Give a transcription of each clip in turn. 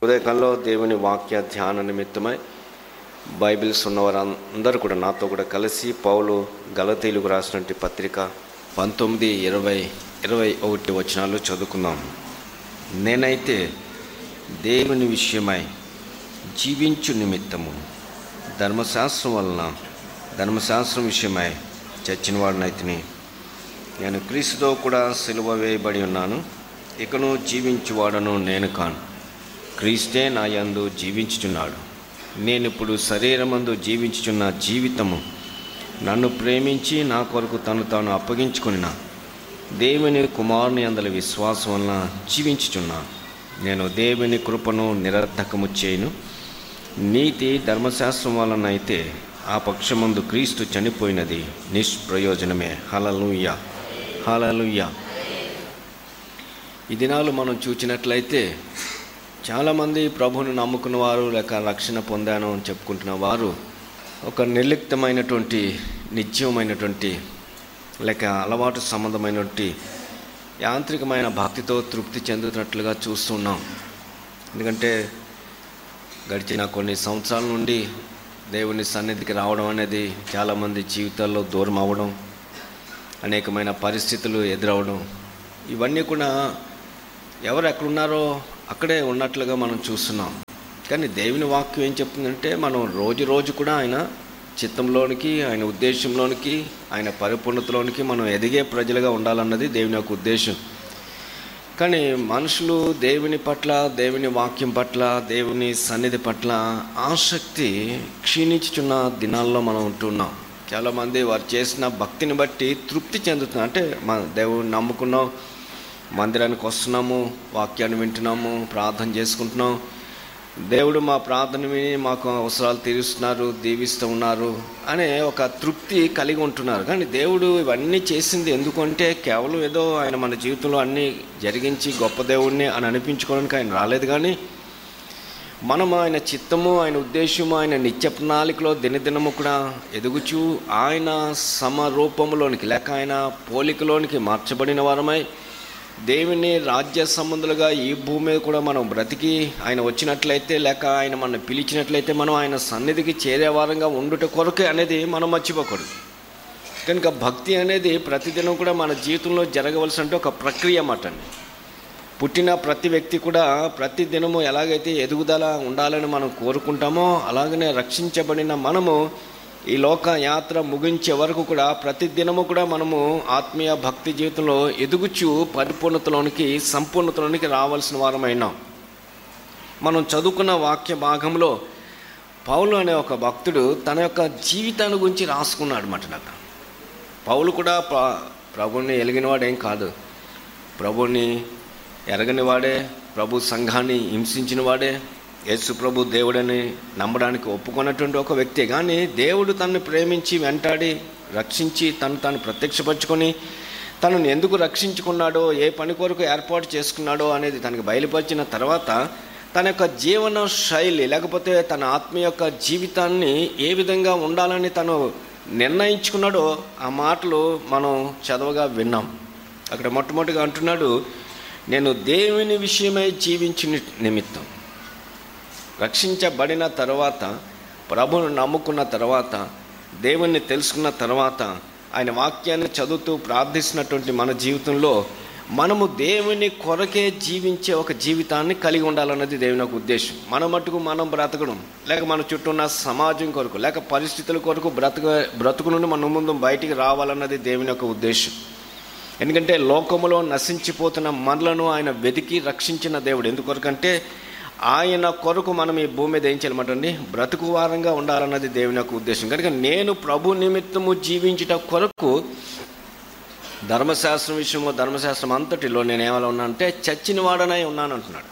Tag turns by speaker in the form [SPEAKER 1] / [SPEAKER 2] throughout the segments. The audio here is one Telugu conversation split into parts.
[SPEAKER 1] ఉదయకాలంలో దేవుని వాక్య ధ్యాన నిమిత్తమై బైబిల్స్ ఉన్నవారు అందరూ కూడా నాతో కూడా కలిసి పౌలు గలతీలకు రాసినటువంటి పత్రిక పంతొమ్మిది ఇరవై ఇరవై ఒకటి వచనాలు చదువుకుందాం నేనైతే దేవుని విషయమై జీవించు నిమిత్తము ధర్మశాస్త్రం వలన ధర్మశాస్త్రం విషయమై చచ్చిన వాడినైతిని నేను క్రీస్తుతో కూడా సిలువ వేయబడి ఉన్నాను ఇకను జీవించువాడను నేను కాను క్రీస్తే నా యందు జీవించుచున్నాడు నేను ఇప్పుడు శరీరమందు జీవించుచున్న జీవితము నన్ను ప్రేమించి నా కొరకు తను తాను అప్పగించుకున్న దేవుని కుమారుని అందల విశ్వాసం వలన జీవించుచున్నాను నేను దేవుని కృపను నిరర్ధకము చేయను నీతి ధర్మశాస్త్రం వలన అయితే ఆ పక్షమందు క్రీస్తు చనిపోయినది నిష్ప్రయోజనమే హలలుయ్య హలలుయ్య ఈ దినాలు మనం చూచినట్లయితే చాలామంది ప్రభువుని నమ్ముకున్న వారు లేక రక్షణ పొందాను అని చెప్పుకుంటున్న వారు ఒక నిర్లిప్తమైనటువంటి నిత్యమైనటువంటి లేక అలవాటు సంబంధమైనటువంటి యాంత్రికమైన భక్తితో తృప్తి చెందుతున్నట్లుగా చూస్తున్నాం ఎందుకంటే గడిచిన కొన్ని సంవత్సరాల నుండి దేవుని సన్నిధికి రావడం అనేది చాలామంది జీవితాల్లో దూరం అవ్వడం అనేకమైన పరిస్థితులు ఎదురవడం ఇవన్నీ కూడా ఎవరు ఎక్కడున్నారో అక్కడే ఉన్నట్లుగా మనం చూస్తున్నాం కానీ దేవుని వాక్యం ఏం చెప్తుందంటే మనం రోజు రోజు కూడా ఆయన చిత్తంలోనికి ఆయన ఉద్దేశంలోనికి ఆయన పరిపూర్ణతలోనికి మనం ఎదిగే ప్రజలుగా ఉండాలన్నది దేవుని యొక్క ఉద్దేశం కానీ మనుషులు దేవుని పట్ల దేవుని వాక్యం పట్ల దేవుని సన్నిధి పట్ల ఆసక్తి క్షీణించుచున్న దినాల్లో మనం ఉంటున్నాం చాలామంది వారు చేసిన భక్తిని బట్టి తృప్తి చెందుతున్నారు అంటే మన దేవుని నమ్ముకున్నాం మందిరానికి వస్తున్నాము వాక్యాన్ని వింటున్నాము ప్రార్థన చేసుకుంటున్నాం దేవుడు మా ప్రార్థన విని మాకు అవసరాలు తీరుస్తున్నారు దీవిస్తూ ఉన్నారు అనే ఒక తృప్తి కలిగి ఉంటున్నారు కానీ దేవుడు ఇవన్నీ చేసింది ఎందుకంటే కేవలం ఏదో ఆయన మన జీవితంలో అన్నీ జరిగించి గొప్ప దేవుడిని అని అనిపించుకోవడానికి ఆయన రాలేదు కానీ మనం ఆయన చిత్తము ఆయన ఉద్దేశము ఆయన నిత్య ప్రణాళికలో దినదినము కూడా ఎదుగుచూ ఆయన సమరూపములోనికి లేక ఆయన పోలికలోనికి మార్చబడిన వారమై దేవుని రాజ్య సంబంధులుగా ఈ భూమి మీద కూడా మనం బ్రతికి ఆయన వచ్చినట్లయితే లేక ఆయన మన పిలిచినట్లయితే మనం ఆయన సన్నిధికి చేరే వారంగా ఉండుట కొరకే అనేది మనం మర్చిపోకూడదు కనుక భక్తి అనేది ప్రతిదినం కూడా మన జీవితంలో జరగవలసిన ఒక ప్రక్రియ అన్నమాట అండి పుట్టిన ప్రతి వ్యక్తి కూడా ప్రతి దినము ఎలాగైతే ఎదుగుదల ఉండాలని మనం కోరుకుంటామో అలాగనే రక్షించబడిన మనము ఈ లోక యాత్ర ముగించే వరకు కూడా ప్రతి దినము కూడా మనము ఆత్మీయ భక్తి జీవితంలో ఎదుగుచు పరిపూర్ణతలోనికి సంపూర్ణతలోనికి రావాల్సిన వారమైనాం మనం చదువుకున్న వాక్య భాగంలో పౌలు అనే ఒక భక్తుడు తన యొక్క జీవితాన్ని గురించి రాసుకున్నాడు అన్నమాట నాకు పౌలు కూడా ప్ర ప్రభుని ఎలిగినవాడు ఏం కాదు ప్రభుని ఎరగని వాడే ప్రభు సంఘాన్ని హింసించిన వాడే యేసు ప్రభు దేవుడని నమ్మడానికి ఒప్పుకున్నటువంటి ఒక వ్యక్తి కానీ దేవుడు తనను ప్రేమించి వెంటాడి రక్షించి తను తాను ప్రత్యక్షపరచుకొని తనను ఎందుకు రక్షించుకున్నాడో ఏ పని కొరకు ఏర్పాటు చేసుకున్నాడో అనేది తనకు బయలుపరిచిన తర్వాత తన యొక్క జీవన శైలి లేకపోతే తన ఆత్మ యొక్క జీవితాన్ని ఏ విధంగా ఉండాలని తను నిర్ణయించుకున్నాడో ఆ మాటలు మనం చదవగా విన్నాం అక్కడ మొట్టమొదటిగా అంటున్నాడు నేను దేవుని విషయమై జీవించిన నిమిత్తం రక్షించబడిన తర్వాత ప్రభును నమ్ముకున్న తర్వాత దేవుణ్ణి తెలుసుకున్న తర్వాత ఆయన వాక్యాన్ని చదువుతూ ప్రార్థిస్తున్నటువంటి మన జీవితంలో మనము దేవుని కొరకే జీవించే ఒక జీవితాన్ని కలిగి ఉండాలన్నది దేవుని యొక్క ఉద్దేశం మన మటుకు మనం బ్రతకడం లేక మన చుట్టూ ఉన్న సమాజం కొరకు లేక పరిస్థితుల కొరకు బ్రతక బ్రతుకు నుండి మన ముందు బయటికి రావాలన్నది దేవుని యొక్క ఉద్దేశం ఎందుకంటే లోకములో నశించిపోతున్న మనలను ఆయన వెతికి రక్షించిన దేవుడు ఎందుకొరకంటే ఆయన కొరకు మనం ఈ భూమి మీద ఏం చేయాలన్నమాటండి బ్రతుకు వారంగా ఉండాలన్నది దేవుని యొక్క ఉద్దేశం కనుక నేను ప్రభు నిమిత్తము జీవించుట కొరకు ధర్మశాస్త్రం విషయంలో ధర్మశాస్త్రం అంతటిలో నేను ఏమైనా ఉన్నా అంటే చచ్చిన వాడనై ఉన్నాను అంటున్నాడు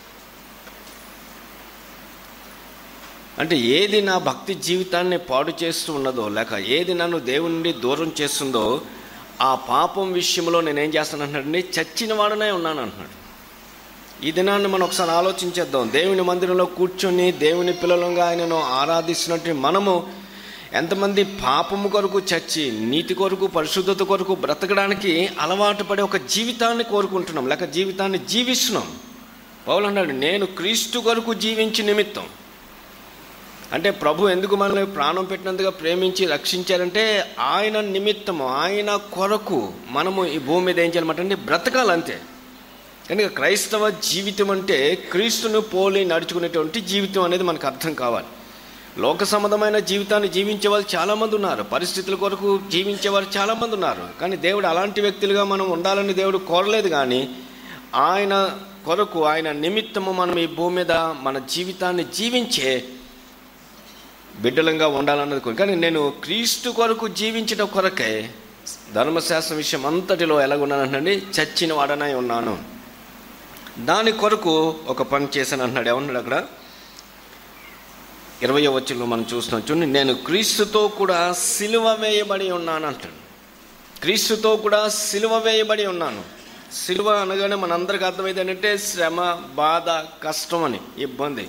[SPEAKER 1] అంటే ఏది నా భక్తి జీవితాన్ని పాడు చేస్తూ ఉన్నదో లేక ఏది నన్ను దేవుని నుండి దూరం చేస్తుందో ఆ పాపం విషయంలో నేనేం చేస్తాను అంటున్నాడండి చచ్చిన వాడనే ఉన్నాను అంటున్నాడు ఈ దినాన్ని మనం ఒకసారి ఆలోచించేద్దాం దేవుని మందిరంలో కూర్చొని దేవుని పిల్లలంగా ఆయనను ఆరాధిస్తున్నట్టు మనము ఎంతమంది పాపము కొరకు చచ్చి నీతి కొరకు పరిశుద్ధత కొరకు బ్రతకడానికి అలవాటు పడే ఒక జీవితాన్ని కోరుకుంటున్నాం లేక జీవితాన్ని జీవిస్తున్నాం పౌలు అన్నాడు నేను క్రీస్తు కొరకు జీవించి నిమిత్తం అంటే ప్రభు ఎందుకు మనల్ని ప్రాణం పెట్టినందుగా ప్రేమించి రక్షించారంటే ఆయన నిమిత్తము ఆయన కొరకు మనము ఈ భూమి మీద ఏం చేయాలన్నమాట అంటే బ్రతకాలంతే కనుక క్రైస్తవ జీవితం అంటే క్రీస్తును పోలి నడుచుకునేటువంటి జీవితం అనేది మనకు అర్థం కావాలి లోక సంబంధమైన జీవితాన్ని జీవించే వాళ్ళు చాలామంది ఉన్నారు పరిస్థితుల కొరకు జీవించేవారు చాలామంది ఉన్నారు కానీ దేవుడు అలాంటి వ్యక్తులుగా మనం ఉండాలని దేవుడు కోరలేదు కానీ ఆయన కొరకు ఆయన నిమిత్తము మనం ఈ భూమి మీద మన జీవితాన్ని జీవించే బిడ్డలంగా ఉండాలన్నది కోరిక. కానీ నేను క్రీస్తు కొరకు జీవించడం కొరకే ధర్మశాస్త్ర విషయం అంతటిలో ఎలాగున్నానండి చచ్చిన వాడనై ఉన్నాను దాని కొరకు ఒక పని చేశాను అంటున్నాడు ఏమన్నాడు అక్కడ ఇరవై వచ్చంలో మనం చూస్తున్నాం చూడండి నేను క్రీస్తుతో కూడా సిలువ వేయబడి ఉన్నాను అంటాడు క్రీస్తుతో కూడా సిలువ వేయబడి ఉన్నాను సిలువ అనగానే మనందరికీ అర్థమైంది ఏంటంటే శ్రమ బాధ కష్టం అని ఇబ్బంది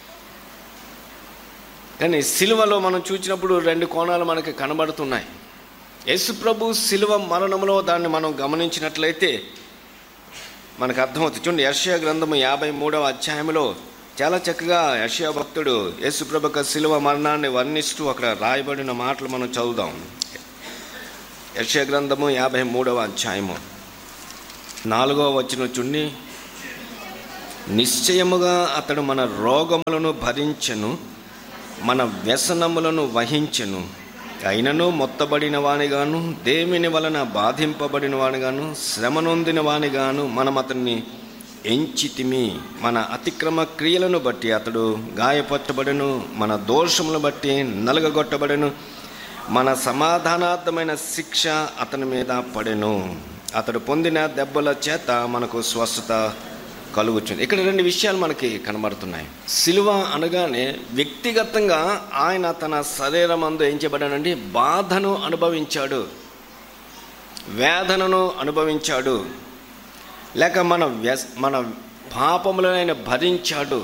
[SPEAKER 1] కానీ సిలువలో మనం చూసినప్పుడు రెండు కోణాలు మనకి కనబడుతున్నాయి యేసుప్రభు సిలువ మరణంలో దాన్ని మనం గమనించినట్లయితే మనకు అర్థమవుతుంది చూడండి యర్షయ గ్రంథము యాభై మూడవ అధ్యాయంలో చాలా చక్కగా యర్షయ భక్తుడు యేసుప్రభు యొక్క సిలువ మరణాన్ని వర్ణిస్తూ అక్కడ రాయబడిన మాటలు మనం చదువుదాం యర్షయ గ్రంథము యాభై మూడవ అధ్యాయము నాలుగవ వచ్చిన చుండి నిశ్చయముగా అతడు మన రోగములను భరించెను మన వ్యసనములను వహించెను అయినను మొత్తబడిన వానిగాను దేమిని వలన బాధింపబడిన వానిగాను శ్రమనొందిన వానిగాను మనం అతన్ని ఎంచితిమి మన అతిక్రమ క్రియలను బట్టి అతడు గాయపరచబడెను మన దోషములను బట్టి నలగగొట్టబడెను మన సమాధానార్థమైన శిక్ష అతని మీద పడెను అతడు పొందిన దెబ్బల చేత మనకు స్వస్థత కలుగుతుంది ఇక్కడ రెండు విషయాలు మనకి కనబడుతున్నాయి సిలువ అనగానే వ్యక్తిగతంగా ఆయన తన శరీరం అందు ఏం చేయబడానండి బాధను అనుభవించాడు వేదనను అనుభవించాడు లేక మన వ్యస్ మన పాపములను ఆయన భరించాడు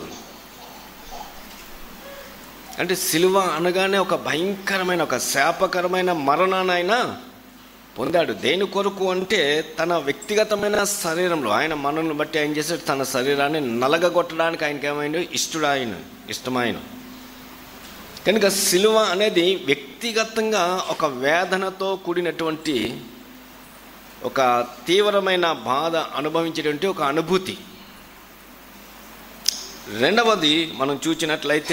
[SPEAKER 1] అంటే సిలువ అనగానే ఒక భయంకరమైన ఒక శాపకరమైన మరణాన్ని ఆయన పొందాడు దేని కొరకు అంటే తన వ్యక్తిగతమైన శరీరంలో ఆయన మనల్ని బట్టి ఆయన చేశాడు తన శరీరాన్ని నలగగొట్టడానికి ఆయనకి ఏమైంది ఇష్టడు ఆయన ఇష్టమైన కనుక సిలువ అనేది వ్యక్తిగతంగా ఒక వేదనతో కూడినటువంటి ఒక తీవ్రమైన బాధ అనుభవించేటువంటి ఒక అనుభూతి రెండవది మనం చూసినట్లయితే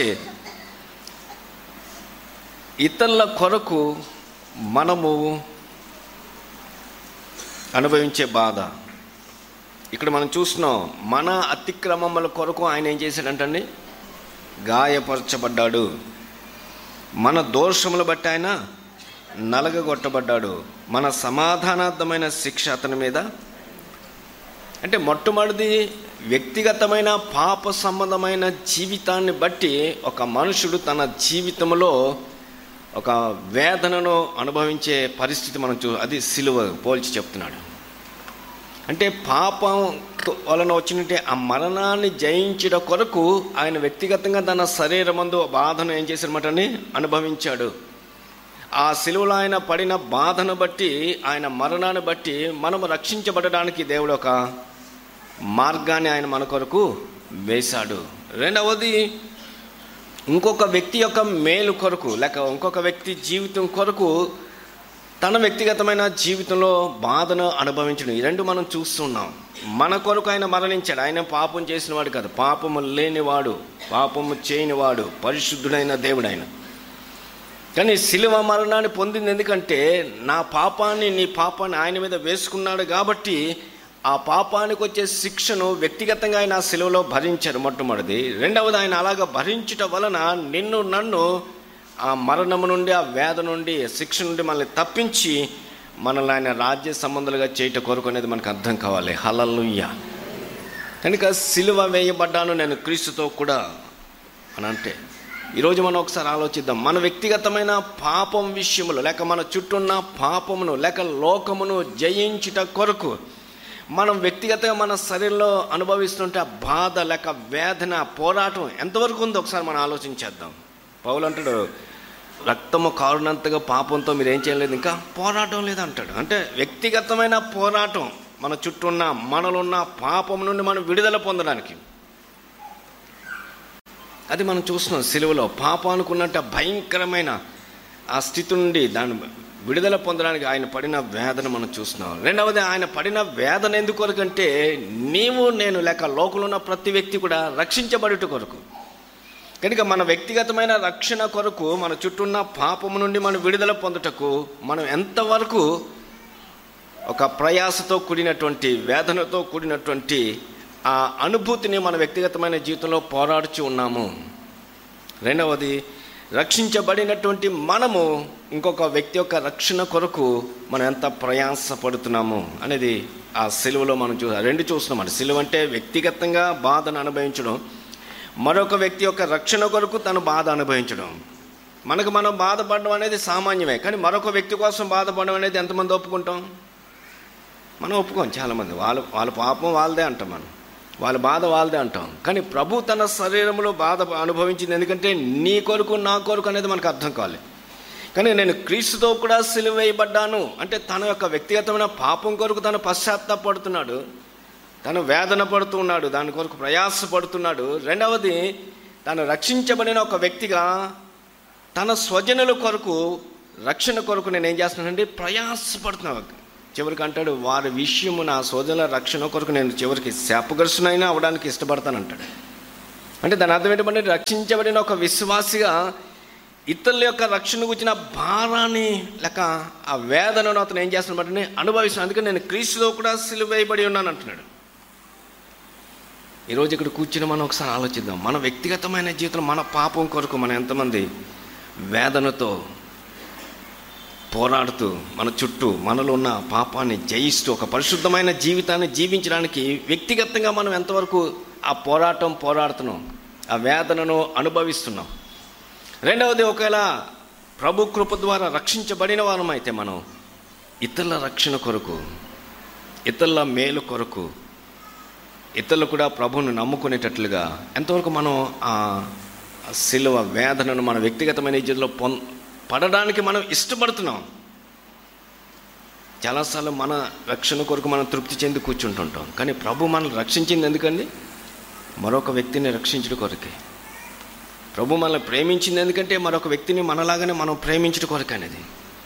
[SPEAKER 1] ఇతరుల కొరకు మనము అనుభవించే బాధ ఇక్కడ మనం చూస్తున్నాం మన అతిక్రమముల కొరకు ఆయన ఏం చేశాడంటండి గాయపరచబడ్డాడు మన దోషములు బట్టి ఆయన నలగగొట్టబడ్డాడు మన సమాధానార్థమైన శిక్ష అతని మీద అంటే మొట్టమొదటిది వ్యక్తిగతమైన పాప సంబంధమైన జీవితాన్ని బట్టి ఒక మనుషుడు తన జీవితంలో ఒక వేదనను అనుభవించే పరిస్థితి మనం చూ అది సిలువ పోల్చి చెప్తున్నాడు అంటే పాపం వలన వచ్చినట్టే ఆ మరణాన్ని జయించడం కొరకు ఆయన వ్యక్తిగతంగా తన శరీరమందు బాధను ఏం చేశారన్నమాట అని అనుభవించాడు ఆ సిలువలో ఆయన పడిన బాధను బట్టి ఆయన మరణాన్ని బట్టి మనము రక్షించబడడానికి దేవుడు ఒక మార్గాన్ని ఆయన మన కొరకు వేశాడు రెండవది ఇంకొక వ్యక్తి యొక్క మేలు కొరకు లేక ఇంకొక వ్యక్తి జీవితం కొరకు తన వ్యక్తిగతమైన జీవితంలో బాధను అనుభవించడం ఈ రెండు మనం చూస్తున్నాం మన కొరకు ఆయన మరణించాడు ఆయన పాపం చేసిన వాడు కాదు పాపము లేనివాడు పాపము చేయనివాడు పరిశుద్ధుడైన దేవుడు ఆయన కానీ శిలువ మరణాన్ని పొందింది ఎందుకంటే నా పాపాన్ని నీ పాపాన్ని ఆయన మీద వేసుకున్నాడు కాబట్టి ఆ పాపానికి వచ్చే శిక్షను వ్యక్తిగతంగా ఆయన ఆ శిలువలో భరించారు మొట్టమొదటిది రెండవది ఆయన అలాగ భరించుట వలన నిన్ను నన్ను ఆ మరణము నుండి ఆ వేద నుండి శిక్ష నుండి మనల్ని తప్పించి మనల్ని ఆయన రాజ్య సంబంధాలుగా చేయట కొరకు అనేది మనకు అర్థం కావాలి హలలుయ్య కనుక సిలువ వేయబడ్డాను నేను క్రీస్తుతో కూడా అని అంటే ఈరోజు మనం ఒకసారి ఆలోచిద్దాం మన వ్యక్తిగతమైన పాపం విషయంలో లేక మన చుట్టూ ఉన్న పాపమును లేక లోకమును జయించుట కొరకు మనం వ్యక్తిగతంగా మన శరీరంలో అనుభవిస్తుంటే ఆ బాధ లేక వేదన పోరాటం ఎంతవరకు ఉందో ఒకసారి మనం ఆలోచించేద్దాం పౌలు అంటాడు రక్తము కారునంతగా పాపంతో మీరు ఏం చేయలేదు ఇంకా పోరాటం లేదంటాడు అంటే వ్యక్తిగతమైన పోరాటం మన చుట్టూ ఉన్న మనలో ఉన్న పాపం నుండి మనం విడుదల పొందడానికి అది మనం చూస్తున్నాం సిలువలో పాపానికి ఉన్నట్టు భయంకరమైన ఆ స్థితి నుండి దాని విడుదల పొందడానికి ఆయన పడిన వేదన మనం చూస్తున్నాం రెండవది ఆయన పడిన వేదన ఎందుకు కొరకంటే నీవు నేను లేక లోకంలో ఉన్న ప్రతి వ్యక్తి కూడా రక్షించబడుట కొరకు కనుక మన వ్యక్తిగతమైన రక్షణ కొరకు మన చుట్టూ ఉన్న పాపము నుండి మనం విడుదల పొందుటకు మనం ఎంతవరకు ఒక ప్రయాసతో కూడినటువంటి వేదనతో కూడినటువంటి ఆ అనుభూతిని మన వ్యక్తిగతమైన జీవితంలో పోరాడుచు ఉన్నాము రెండవది రక్షించబడినటువంటి మనము ఇంకొక వ్యక్తి యొక్క రక్షణ కొరకు మనం ఎంత ప్రయాసపడుతున్నాము అనేది ఆ సిలువలో మనం చూ రెండు చూస్తున్నాం అంటే సిలువ అంటే వ్యక్తిగతంగా బాధను అనుభవించడం మరొక వ్యక్తి యొక్క రక్షణ కొరకు తను బాధ అనుభవించడం మనకు మనం బాధపడడం అనేది సామాన్యమే కానీ మరొక వ్యక్తి కోసం బాధపడడం అనేది ఎంతమంది ఒప్పుకుంటాం మనం ఒప్పుకోం చాలామంది వాళ్ళ వాళ్ళ పాపం వాళ్ళదే అంటాం మనం వాళ్ళ బాధ వాళ్ళదే అంటాం కానీ ప్రభు తన శరీరంలో బాధ అనుభవించింది ఎందుకంటే నీ కొరకు నా కొరకు అనేది మనకు అర్థం కావాలి కానీ నేను క్రీస్తుతో కూడా సిలువేయబడ్డాను అంటే తన యొక్క వ్యక్తిగతమైన పాపం కొరకు తను పశ్చాత్తాపడుతున్నాడు తను వేదన పడుతున్నాడు దాని కొరకు ప్రయాస పడుతున్నాడు రెండవది తను రక్షించబడిన ఒక వ్యక్తిగా తన స్వజనుల కొరకు రక్షణ కొరకు నేను ఏం చేస్తున్నానంటే ప్రయాసపడుతున్నాను చివరికి అంటాడు వారి విషయము నా సోదరుల రక్షణ కొరకు నేను చివరికి శాపగ్రస్తునైనా అవడానికి ఇష్టపడతానంటాడు అంటే దాని అర్థం ఏంటంటే రక్షించబడిన ఒక విశ్వాసిగా ఇతరుల యొక్క రక్షణ గురించిన భారాన్ని లేక ఆ వేదనను అతను ఏం చేస్తున్నాడు అనుభవిస్తున్నాను అందుకని నేను క్రీస్తులో కూడా సిలువేయబడి ఉన్నాను అంటున్నాడు ఈరోజు ఇక్కడ కూర్చుని మనం ఒకసారి ఆలోచిద్దాం మన వ్యక్తిగతమైన జీవితం మన పాపం కొరకు మనం ఎంతమంది వేదనతో పోరాడుతూ మన చుట్టూ మనలో ఉన్న పాపాన్ని జయిస్తూ ఒక పరిశుద్ధమైన జీవితాన్ని జీవించడానికి వ్యక్తిగతంగా మనం ఎంతవరకు ఆ పోరాటం పోరాడుతున్నాం ఆ వేదనను అనుభవిస్తున్నాం రెండవది ఒకవేళ ప్రభు కృప ద్వారా రక్షించబడిన వారం అయితే మనం ఇతరుల రక్షణ కొరకు ఇతరుల మేలు కొరకు ఇతరులు కూడా ప్రభువును నమ్ముకునేటట్లుగా ఎంతవరకు మనం ఆ సిలువ వేదనను మన వ్యక్తిగతమైన జీవితంలో పొం పడడానికి మనం ఇష్టపడుతున్నాం చాలాసార్లు మన రక్షణ కొరకు మనం తృప్తి చెంది కూర్చుంటుంటాం కానీ ప్రభు మనల్ని రక్షించింది ఎందుకండి మరొక వ్యక్తిని రక్షించడం కొరకే ప్రభు మనల్ని ప్రేమించింది ఎందుకంటే మరొక వ్యక్తిని మనలాగానే మనం ప్రేమించడం కొరకు అనేది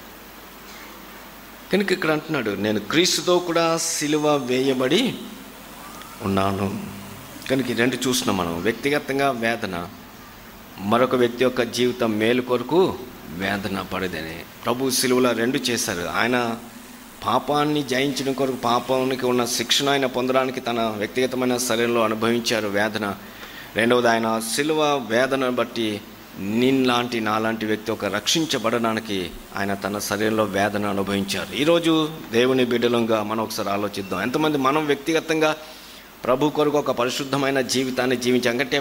[SPEAKER 1] కనుక ఇక్కడ అంటున్నాడు నేను క్రీస్తుతో కూడా సిలువ వేయబడి ఉన్నాను కనుక ఈ రెండు చూస్తున్నాం మనం వ్యక్తిగతంగా వేదన మరొక వ్యక్తి యొక్క జీవితం మేలు కొరకు వేదన పడదని ప్రభు సిలువలో రెండు చేశారు ఆయన పాపాన్ని జయించడం కొరకు పాపానికి ఉన్న శిక్షణ ఆయన పొందడానికి తన వ్యక్తిగతమైన శరీరంలో అనుభవించారు వేదన రెండవది ఆయన సిలువ వేదన బట్టి నిన్లాంటి నాలాంటి వ్యక్తి ఒక రక్షించబడడానికి ఆయన తన శరీరంలో వేదన అనుభవించారు ఈరోజు దేవుని బిడ్డలంగా మనం ఒకసారి ఆలోచిద్దాం ఎంతమంది మనం వ్యక్తిగతంగా ప్రభు కొరకు ఒక పరిశుద్ధమైన జీవితాన్ని జీవించాం అంటే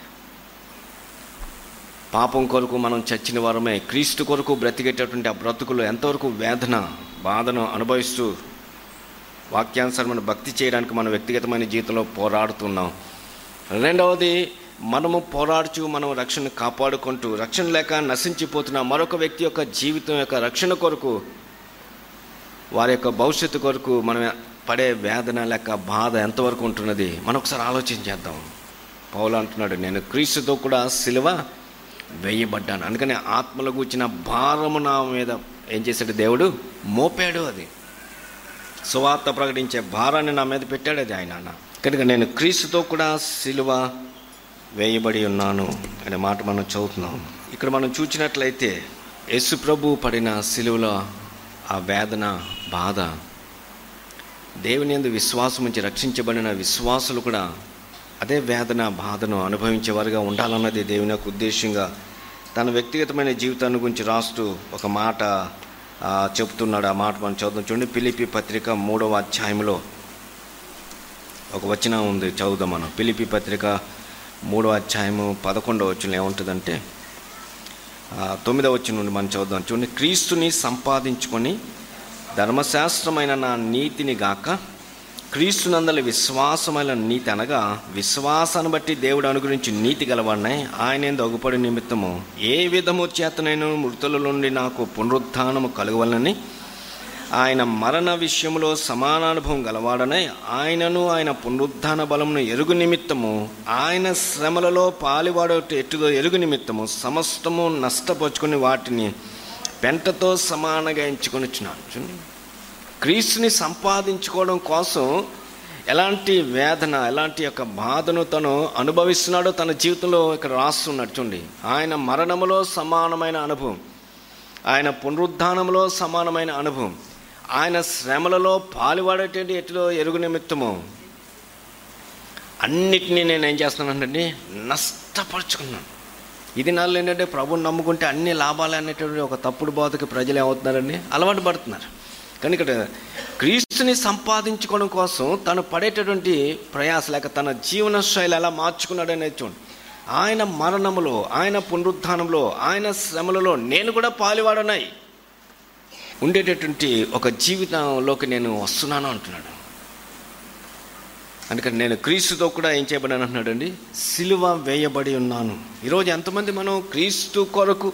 [SPEAKER 1] పాపం కొరకు మనం చచ్చిన వారమే క్రీస్తు కొరకు బ్రతికేటటువంటి ఆ బ్రతుకులు ఎంతవరకు వేదన బాధను అనుభవిస్తూ వాక్యానుసరమైన భక్తి చేయడానికి మన వ్యక్తిగతమైన జీవితంలో పోరాడుతున్నాం రెండవది మనము పోరాడుచు మనం రక్షణ కాపాడుకుంటూ రక్షణ లేక నశించిపోతున్న మరొక వ్యక్తి యొక్క జీవితం యొక్క రక్షణ కొరకు వారి యొక్క భవిష్యత్తు కొరకు మనం పడే వేదన లేక బాధ ఎంతవరకు ఉంటున్నది మనం ఒకసారి ఆలోచించేద్దాం పౌలు అంటున్నాడు నేను క్రీస్తుతో కూడా సిలువ వేయబడ్డాను అందుకని ఆత్మల కూర్చిన భారము నా మీద ఏం చేశాడు దేవుడు మోపాడు అది సువార్త ప్రకటించే భారాన్ని నా మీద పెట్టాడు అది ఆయన అన్న కనుక నేను క్రీస్తుతో కూడా సిలువ వేయబడి ఉన్నాను అనే మాట మనం చదువుతున్నాం ఇక్కడ మనం చూసినట్లయితే యేసు ప్రభు పడిన సిలువలో ఆ వేదన బాధ దేవుని ఎందు విశ్వాసం నుంచి రక్షించబడిన విశ్వాసులు కూడా అదే వేదన బాధను అనుభవించేవారుగా ఉండాలన్నది దేవుని యొక్క ఉద్దేశంగా తన వ్యక్తిగతమైన జీవితాన్ని గురించి రాస్తూ ఒక మాట ఆ, చెప్తున్నాడు ఆ మాట మనం చదువుతాం చూడండి పిలిపి పత్రిక మూడవ అధ్యాయంలో ఒక వచనం ఉంది చదువుదాం మనం పిలిపి పత్రిక మూడవ అధ్యాయము పదకొండవ వచనం ఏముంటుందంటే ఆ, తొమ్మిదవ వచ్చిన నుండి మనం చదువుదాం చూడండి క్రీస్తుని సంపాదించుకొని ధర్మశాస్త్రమైన నా నీతిని గాక క్రీస్తునందలి విశ్వాసమైన నీతి అనగా విశ్వాసాన్ని బట్టి దేవుడు అనుగురించి నీతి గలవాడినాయి ఆయన దొగుపడి నిమిత్తము ఏ విధము చేత నేను మృతుల నుండి నాకు పునరుత్థానము కలగవలని ఆయన మరణ విషయంలో సమానానుభవం గలవాడనై ఆయనను ఆయన పునరుద్ధాన బలమును ఎరుగు నిమిత్తము ఆయన శ్రమలలో పాలివాడు ఎట్టుదో ఎరుగు నిమిత్తము సమస్తము నష్టపరుచుకుని వాటిని పెంటతో సమానంగా ఎంచుకొనిచ్చున్నాను చూడండి క్రీస్తుని సంపాదించుకోవడం కోసం ఎలాంటి వేదన ఎలాంటి యొక్క బాధను తను అనుభవిస్తున్నాడో తన జీవితంలో ఇక్కడ రాస్తున్నాడు చూడండి ఆయన మరణములో సమానమైన అనుభవం ఆయన పునరుద్ధానంలో సమానమైన అనుభవం ఆయన శ్రమలలో పాలుపడేటువంటి ఎటులో ఎరుగు నిమిత్తము అన్నిటినీ నేను ఏం చేస్తున్నానండి నష్టపరుచుకున్నాను ఇది నాళ్ళు ఏంటంటే ప్రభుని నమ్ముకుంటే అన్ని లాభాలు అనేటువంటి ఒక తప్పుడు బోధకి ప్రజలు ఏమవుతున్నారండి అలవాటు పడుతున్నారు కానీ ఇక్కడ క్రీస్తుని సంపాదించుకోవడం కోసం తను పడేటటువంటి ప్రయాస లేక తన జీవన శైలి ఎలా మార్చుకున్నాడు అనేది చూడండి ఆయన మరణములో ఆయన పునరుద్ధానంలో ఆయన శ్రమలలో నేను కూడా పాలువాడనాయి ఉండేటటువంటి ఒక జీవితంలోకి నేను వస్తున్నాను అంటున్నాడు అందుకని నేను క్రీస్తుతో కూడా ఏం చేయబడాను అంటున్నాడండి సిలువ వేయబడి ఉన్నాను ఈరోజు ఎంతమంది మనం క్రీస్తు కొరకు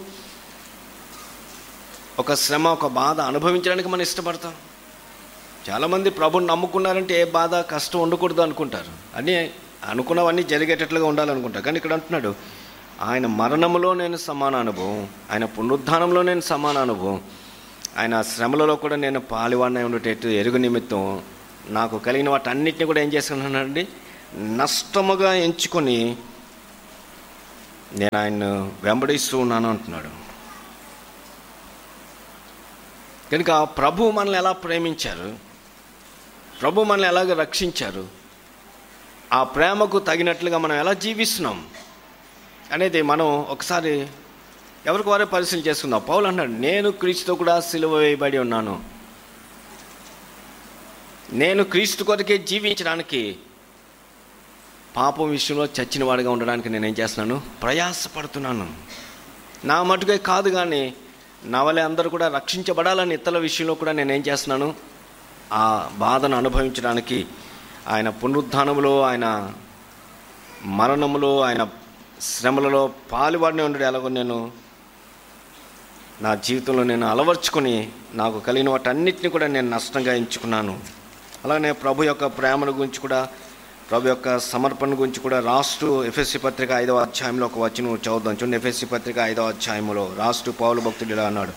[SPEAKER 1] ఒక శ్రమ ఒక బాధ అనుభవించడానికి మనం ఇష్టపడతాం చాలామంది ప్రభుని నమ్ముకున్నారంటే ఏ బాధ కష్టం ఉండకూడదు అనుకుంటారు అన్నీ అనుకున్నవన్నీ జరిగేటట్లుగా ఉండాలనుకుంటారు కానీ ఇక్కడ అంటున్నాడు ఆయన మరణములో నేను సమాన అనుభవం ఆయన పునరుద్ధానంలో నేను సమాన అనుభవం ఆయన శ్రమలలో కూడా నేను పాలివాడిన ఉండేటట్టు ఎరుగు నిమిత్తం నాకు కలిగిన వాటన్నిటిని కూడా ఏం చేసుకున్నానండి నష్టముగా ఎంచుకొని నేను ఆయన్ను వెంబడిస్తూ ఉన్నాను అంటున్నాడు కనుక ప్రభు మనల్ని ఎలా ప్రేమించారు ప్రభు మనల్ని ఎలాగ రక్షించారు ఆ ప్రేమకు తగినట్లుగా మనం ఎలా జీవిస్తున్నాం అనేది మనం ఒకసారి ఎవరికి వారే పరిశీలన చేసుకుందాం పౌలు అన్నాడు నేను క్రీస్తుతో కూడా సిలువ వేయబడి ఉన్నాను నేను క్రీస్తు కొరకే జీవించడానికి పాపం విషయంలో చచ్చిన వాడిగా ఉండడానికి నేను ఏం చేస్తున్నాను ప్రయాసపడుతున్నాను నా మటుకే కాదు కానీ నా వల్ల అందరూ కూడా రక్షించబడాలని ఇతరుల విషయంలో కూడా నేను ఏం చేస్తున్నాను ఆ బాధను అనుభవించడానికి ఆయన పునరుద్ధానములో ఆయన మరణములో ఆయన శ్రమలలో పాలువాడిని ఉండడు ఎలాగో నేను నా జీవితంలో నేను అలవర్చుకొని నాకు కలిగిన వాటన్నిటిని కూడా నేను నష్టంగా ఎంచుకున్నాను అలానే ప్రభు యొక్క ప్రేమను గురించి కూడా ప్రభు యొక్క సమర్పణ గురించి కూడా రాష్ట్ర ఎఫ్ఎస్సి పత్రిక ఐదవ అధ్యాయంలో ఒక వచనం చదువుదాం చూడండి ఎఫ్ఎస్సి పత్రిక ఐదవ అధ్యాయంలో రాష్ట్ర పౌలు భక్తుడు ఇలా అన్నాడు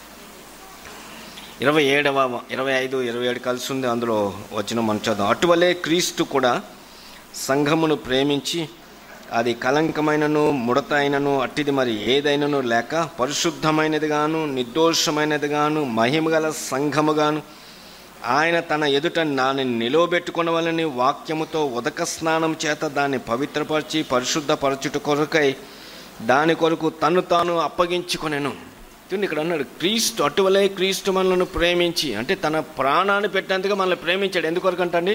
[SPEAKER 1] ఇరవై ఏడవ ఇరవై ఐదు ఇరవై ఏడు కలిసి ఉంది అందులో వచ్చిన మనం చదువు అటువలే క్రీస్తు కూడా సంఘమును ప్రేమించి అది కలంకమైనను ముడత అయినను అట్టిది మరి ఏదైనను లేక పరిశుద్ధమైనది గాను నిర్దోషమైనది గాను మహిమగల సంఘముగాను ఆయన తన ఎదుట నాని నిలవబెట్టుకునవలని వాక్యముతో ఉదక స్నానం చేత దాన్ని పవిత్రపరిచి పరిశుద్ధపరచుట కొరకై దాని కొరకు తను తాను అప్పగించుకొనెను చూడండి ఇక్కడ అన్నాడు క్రీస్తు అటువలే క్రీస్తు మనలను ప్రేమించి అంటే తన ప్రాణాన్ని పెట్టేందుకు మనల్ని ప్రేమించాడు ఎందుకొరకు అంటండి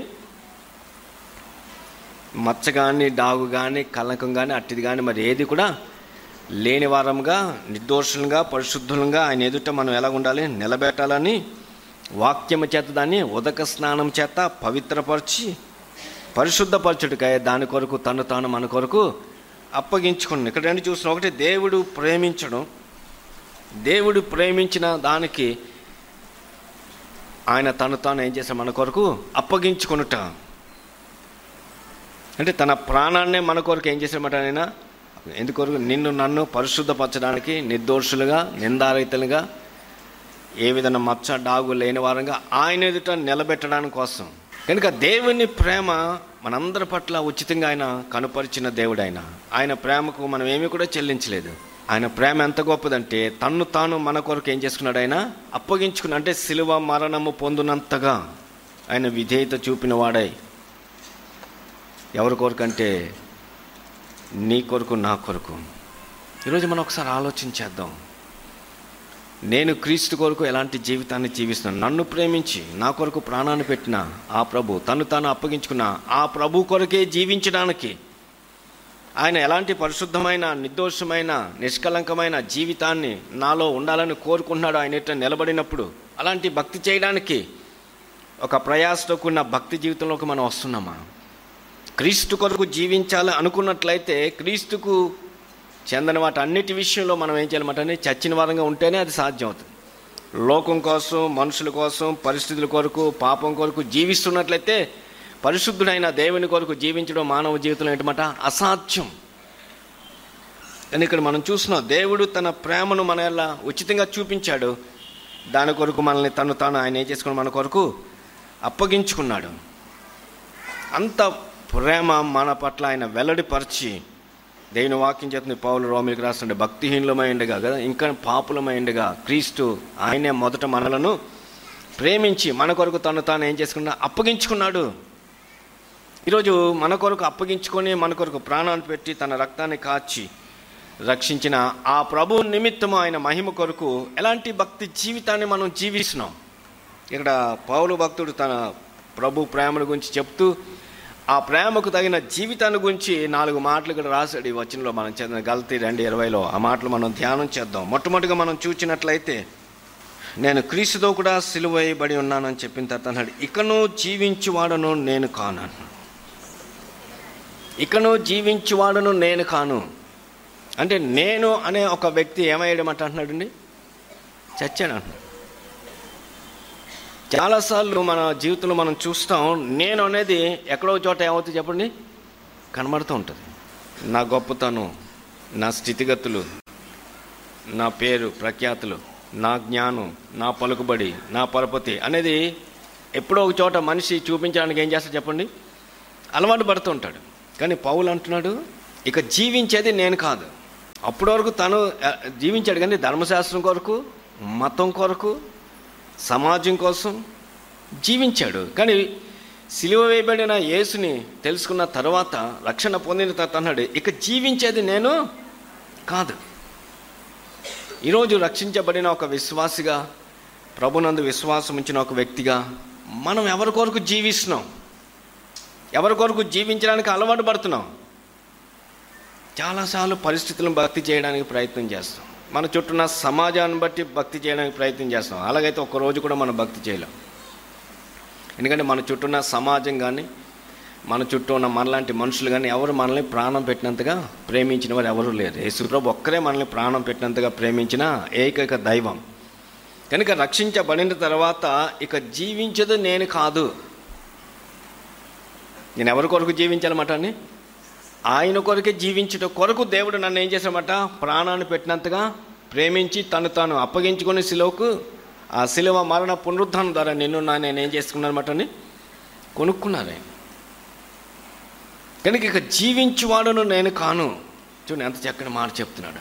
[SPEAKER 1] మచ్చ కానీ డాగు కానీ కలకం కానీ అట్టిది కానీ మరి ఏది కూడా లేని వారంగా నిర్దోషులుగా పరిశుద్ధులుగా ఆయన ఎదుట మనం ఎలా ఉండాలి నిలబెట్టాలని వాక్యము చేత దాన్ని ఉదక స్నానం చేత పవిత్రపరిచి పరిశుద్ధపరచుడికై దాని కొరకు తను తాను మన కొరకు అప్పగించుకున్నాను ఇక్కడ రెండు చూసిన ఒకటి దేవుడు ప్రేమించడం దేవుడు ప్రేమించిన దానికి ఆయన తను తాను ఏం చేశాడు మన కొరకు అప్పగించుకునుట అంటే తన ప్రాణాన్నే మన కొరకు ఏం చేశాడన్నమాట ఆయన ఎందుకొరకు నిన్ను నన్ను పరిశుద్ధపరచడానికి నిర్దోషులుగా నిందారహితులుగా ఏ విధంగా మచ్చ డాగు లేని వారంగా ఆయన ఎదుట నిలబెట్టడానికి కోసం కనుక దేవుని ప్రేమ మనందరి పట్ల ఉచితంగా ఆయన కనుపరిచిన దేవుడు ఆయన ఆయన ప్రేమకు మనం ఏమీ కూడా చెల్లించలేదు ఆయన ప్రేమ ఎంత గొప్పదంటే తన్ను తాను మన కొరకు ఏం చేసుకున్నాడు ఆయన అప్పగించుకున్న అంటే సిలువ మరణము పొందినంతగా ఆయన విధేయత చూపిన వాడై ఎవరి కొరకు అంటే నీ కొరకు నా కొరకు ఈరోజు మనం ఒకసారి ఆలోచించేద్దాం నేను క్రీస్తు కొరకు ఎలాంటి జీవితాన్ని జీవిస్తున్నాను నన్ను ప్రేమించి నా కొరకు ప్రాణాన్ని పెట్టిన ఆ ప్రభు తను తాను అప్పగించుకున్న ఆ ప్రభు కొరకే జీవించడానికి ఆయన ఎలాంటి పరిశుద్ధమైన నిర్దోషమైన నిష్కలంకమైన జీవితాన్ని నాలో ఉండాలని కోరుకుంటున్నాడు ఆయన ఎట్లా నిలబడినప్పుడు అలాంటి భక్తి చేయడానికి ఒక ప్రయాసతో కూడిన భక్తి జీవితంలోకి మనం వస్తున్నామా క్రీస్తు కొరకు జీవించాలి అనుకున్నట్లయితే క్రీస్తుకు చెందిన వాటి అన్నిటి విషయంలో మనం ఏం చేయాలన్నమాట చచ్చిన వారంగా ఉంటేనే అది సాధ్యం అవుతుంది లోకం కోసం మనుషుల కోసం పరిస్థితుల కొరకు పాపం కొరకు జీవిస్తున్నట్లయితే పరిశుద్ధుడైన దేవుని కొరకు జీవించడం మానవ జీవితంలో ఏంటన్నమాట అసాధ్యం కానీ ఇక్కడ మనం చూస్తున్నాం దేవుడు తన ప్రేమను మన ఎలా ఉచితంగా చూపించాడు దాని కొరకు మనల్ని తను తాను ఆయన ఏం చేసుకుని మన కొరకు అప్పగించుకున్నాడు అంత ప్రేమ మన పట్ల ఆయన వెల్లడిపరిచి దేవుని వాక్యం చేస్తుంది పౌలు రోమిలికి రాస్తుండే భక్తిహీనులమైండగా కదా ఇంకా పాపులమైండగా క్రీస్తు ఆయనే మొదట మనలను ప్రేమించి మన కొరకు తను తాను ఏం చేసుకున్నా అప్పగించుకున్నాడు ఈరోజు మన కొరకు అప్పగించుకొని మన కొరకు ప్రాణాన్ని పెట్టి తన రక్తాన్ని కాచి రక్షించిన ఆ ప్రభు నిమిత్తము ఆయన మహిమ కొరకు ఎలాంటి భక్తి జీవితాన్ని మనం జీవిస్తున్నాం ఇక్కడ పౌలు భక్తుడు తన ప్రభు ప్రేమల గురించి చెప్తూ ఆ ప్రేమకు తగిన జీవితాన్ని గురించి నాలుగు మాటలు ఇక్కడ రాశాడు ఈ వచనంలో మనం చదివిన గల్తీ రెండు ఇరవైలో ఆ మాటలు మనం ధ్యానం చేద్దాం మొట్టమొదటిగా మనం చూచినట్లయితే నేను క్రీస్తుతో కూడా సిలువైబడి ఉన్నానని చెప్పిన తర్వాత అన్నాడు ఇకను జీవించువాడను నేను కాను అన్నాడు. ఇకను జీవించువాడను నేను కాను అంటే నేను అనే ఒక వ్యక్తి ఏమయ్యడమంట అంటున్నాడండి చచ్చాడు అంటున్నాడు చాలాసార్లు మన జీవితంలో మనం చూస్తాం నేను అనేది ఎక్కడో చోట ఏమవుతుంది చెప్పండి కనబడుతూ ఉంటుంది నా గొప్పతనం నా స్థితిగతులు నా పేరు ప్రఖ్యాతులు నా జ్ఞానం నా పలుకుబడి నా పరపతి అనేది ఎప్పుడో ఒక చోట మనిషి చూపించడానికి ఏం చేస్తాడు చెప్పండి అలవాటు పడుతూ ఉంటాడు కానీ పౌలు అంటున్నాడు ఇక జీవించేది నేను కాదు అప్పటి వరకు తను ఆ, జీవించాడు కానీ ధర్మశాస్త్రం కొరకు మతం కొరకు సమాజం కోసం జీవించాడు కానీ సిలువ వేయబడిన యేసుని తెలుసుకున్న తర్వాత రక్షణ పొందిన తర్వాత అన్నాడు ఇక జీవించేది నేను కాదు ఈరోజు రక్షించబడిన ఒక విశ్వాసిగా ప్రభునందు విశ్వాసం ఉంచిన ఒక వ్యక్తిగా మనం ఎవరి కొరకు జీవిస్తున్నాం ఎవరి కొరకు జీవించడానికి అలవాటు పడుతున్నాం చాలాసార్లు పరిస్థితులను భక్తి చేయడానికి ప్రయత్నం చేస్తాం మన చుట్టూ ఉన్న సమాజాన్ని బట్టి భక్తి చేయడానికి ప్రయత్నం చేస్తాం అలాగైతే ఒక రోజు కూడా మనం భక్తి చేయలేం ఎందుకంటే మన చుట్టూ ఉన్న సమాజం కానీ మన చుట్టూ ఉన్న మనలాంటి మనుషులు కానీ ఎవరు మనల్ని ప్రాణం పెట్టినంతగా ప్రేమించిన వారు ఎవరు లేరు యేసుప్రభు ఒక్కరే మనల్ని ప్రాణం పెట్టినంతగా ప్రేమించిన ఏకైక దైవం కనుక రక్షించబడిన తర్వాత ఇక జీవించదు నేను కాదు నేను ఎవరి కొరకు జీవించాలన్నమాట అని ఆయన కొరకే జీవించడం కొరకు దేవుడు నన్ను ఏం చేశామట ప్రాణాన్ని పెట్టినంతగా ప్రేమించి తను తాను అప్పగించుకొని శిలువకు ఆ శిలువ మరణ పునరుద్ధానం ద్వారా నిన్ను నా నేను ఏం చేసుకున్నానమాట అని కొనుక్కున్నారు ఆయన కనుక ఇక జీవించువాడును నేను కాను చూడండి ఎంత చక్కని మాట చెప్తున్నాడు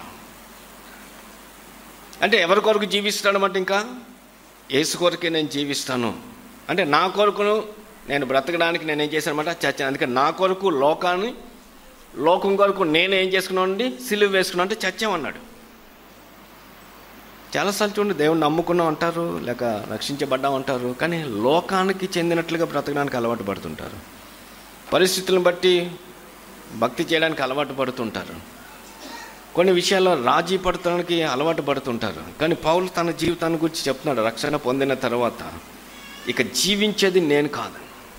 [SPEAKER 1] అంటే ఎవరి కొరకు జీవిస్తాడనమాట ఇంకా ఏసు కొరకే నేను జీవిస్తాను అంటే నా కొరకును నేను బ్రతకడానికి నేను ఏం చేశానమాట చచ్చాను అందుకే నా కొరకు లోకాన్ని లోకం కొరకు నేను ఏం చేసుకున్నానండి సిలువ వేసుకున్నా అంటే చచ్చామన్నాడు చాలాసార్లు చూడండి దేవుని నమ్ముకున్నాం అంటారు లేక రక్షించబడ్డాం అంటారు కానీ లోకానికి చెందినట్లుగా బ్రతకడానికి అలవాటు పడుతుంటారు పరిస్థితులను బట్టి భక్తి చేయడానికి అలవాటు పడుతుంటారు కొన్ని విషయాల్లో రాజీ పడటానికి అలవాటు పడుతుంటారు కానీ పౌలు తన జీవితాన్ని గురించి చెప్తున్నాడు రక్షణ పొందిన తర్వాత ఇక జీవించేది నేను కాదు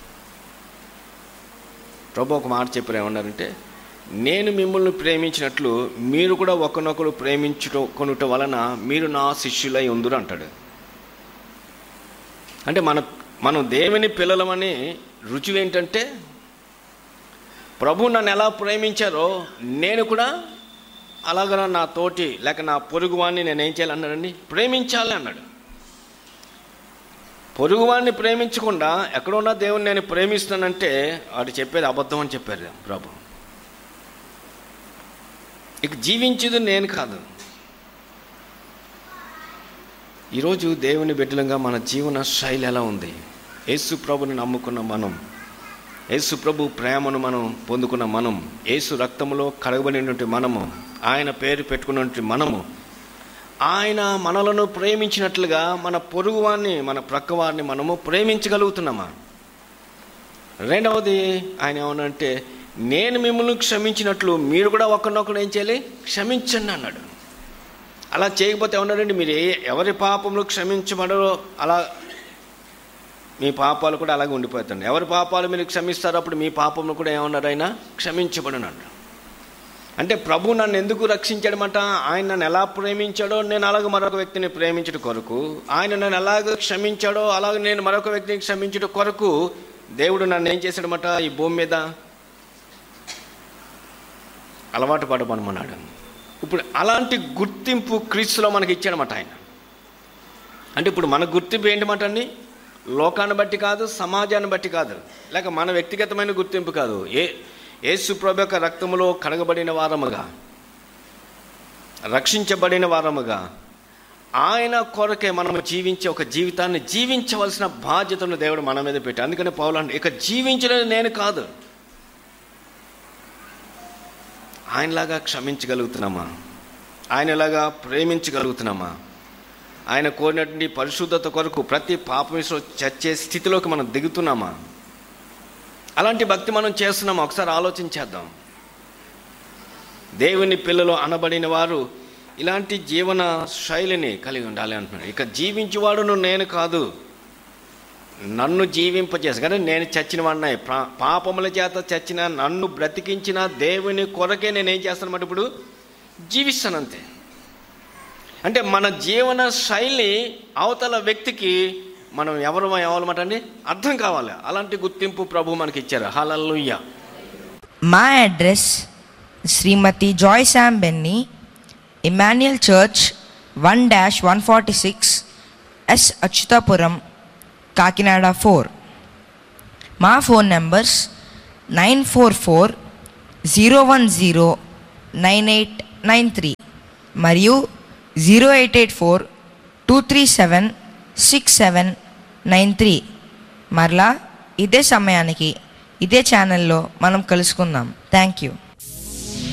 [SPEAKER 1] ప్రభు ఒక మాట చెప్పారు ఏమన్నారంటే నేను మిమ్మల్ని ప్రేమించినట్లు మీరు కూడా ఒకరినొకరు ప్రేమించుకొనుట వలన మీరు నా శిష్యులై ఉందురు అంటాడు అంటే మన మనం దేవుని పిల్లలమని రుజువు ఏంటంటే ప్రభు నన్ను ఎలా ప్రేమించారో నేను కూడా అలాగ నా తోటి లేక నా పొరుగువాడిని నేను ఏం చేయాలి అన్నాడండి ప్రేమించాలి అన్నాడు పొరుగువాడిని ప్రేమించకుండా ఎక్కడున్నా దేవుని నేను ప్రేమిస్తానంటే వాడు చెప్పేది అబద్ధం అని చెప్పారు ప్రభు ఇక జీవించేది నేను కాదు ఈరోజు దేవుని బిడ్డలంగా మన జీవన శైలి ఎలా ఉంది యేసు ప్రభుని నమ్ముకున్న మనం యేసు ప్రభు ప్రేమను మనం పొందుకున్న మనం యేసు రక్తములో కడగబడినటువంటి మనము ఆయన పేరు పెట్టుకున్నటువంటి మనము ఆయన మనలను ప్రేమించినట్లుగా మన పొరుగువాన్ని మన ప్రక్కవారిని మనము ప్రేమించగలుగుతున్నామా రెండవది ఆయన ఏమన్నంటే నేను మిమ్మల్ని క్షమించినట్లు మీరు కూడా ఒకరినొకరు ఏం చేయాలి క్షమించండి అన్నాడు అలా చేయకపోతే ఏమన్నాడండి మీరు ఏ ఎవరి పాపములు క్షమించబడరో అలా మీ పాపాలు కూడా అలాగే ఉండిపోతుంది ఎవరి పాపాలు మీరు క్షమిస్తారో అప్పుడు మీ పాపములు కూడా ఏమన్నారు ఆయన క్షమించబడను అన్నాడు అంటే ప్రభు నన్ను ఎందుకు రక్షించడమంట ఆయన నన్ను ఎలా ప్రేమించాడో నేను అలాగ మరొక వ్యక్తిని ప్రేమించడం కొరకు ఆయన నన్ను ఎలాగ క్షమించాడో అలాగ నేను మరొక వ్యక్తిని క్షమించడం కొరకు దేవుడు నన్ను ఏం చేశాడనమాట ఈ భూమి మీద అలవాటు పడమన్నాడు ఇప్పుడు అలాంటి గుర్తింపు క్రీస్తులో మనకి ఇచ్చాడనమాట ఆయన అంటే ఇప్పుడు మన గుర్తింపు ఏంటన్నమాట అండి లోకాన్ని బట్టి కాదు సమాజాన్ని బట్టి కాదు లేక మన వ్యక్తిగతమైన గుర్తింపు కాదు ఏ యేసు ప్రభు యొక్క రక్తములో కడగబడిన వారముగా రక్షించబడిన వారముగా ఆయన కొరకే మనము జీవించే ఒక జీవితాన్ని జీవించవలసిన బాధ్యతను దేవుడు మన మీద పెట్టి అందుకని పౌలు ఇక జీవించలేదు నేను కాదు ఆయనలాగా క్షమించగలుగుతున్నామా ఆయనలాగా ప్రేమించగలుగుతున్నామా ఆయన కోరినటువంటి పరిశుద్ధత కొరకు ప్రతి పాపం చచ్చే స్థితిలోకి మనం దిగుతున్నామా అలాంటి భక్తి మనం చేస్తున్నామా ఒకసారి ఆలోచించేద్దాం దేవుని పిల్లలు అనబడిన వారు ఇలాంటి జీవన శైలిని కలిగి ఉండాలి అంటున్నాడు ఇక జీవించేవాడును నేను కాదు నన్ను జీవింపజేసి కానీ నేను చచ్చిన వాడినా పాపముల చేత చచ్చిన నన్ను బ్రతికించిన దేవుని కొరకే నేనేం చేస్తానమాట ఇప్పుడు జీవిస్తాను అంతే అంటే మన జీవన శైలి అవతల వ్యక్తికి మనం ఎవరు ఎవరమాట అండి అర్థం కావాలి అలాంటి గుర్తింపు ప్రభు మనకి ఇచ్చారు హలల్లుయ్య
[SPEAKER 2] మా అడ్రస్ Shrimati Joy Sam Benny Emmanuel church one dash one forty six S Atchutapuram Kakinada four మా phone numbers nine four four zero one zero nine eight nine three మరియు zero eight eight four two three seven six seven nine three మరలా ఇదే సమయానికి ఇదే ఛానల్లో మనం కలుసుకుందాం థ్యాంక్ యూ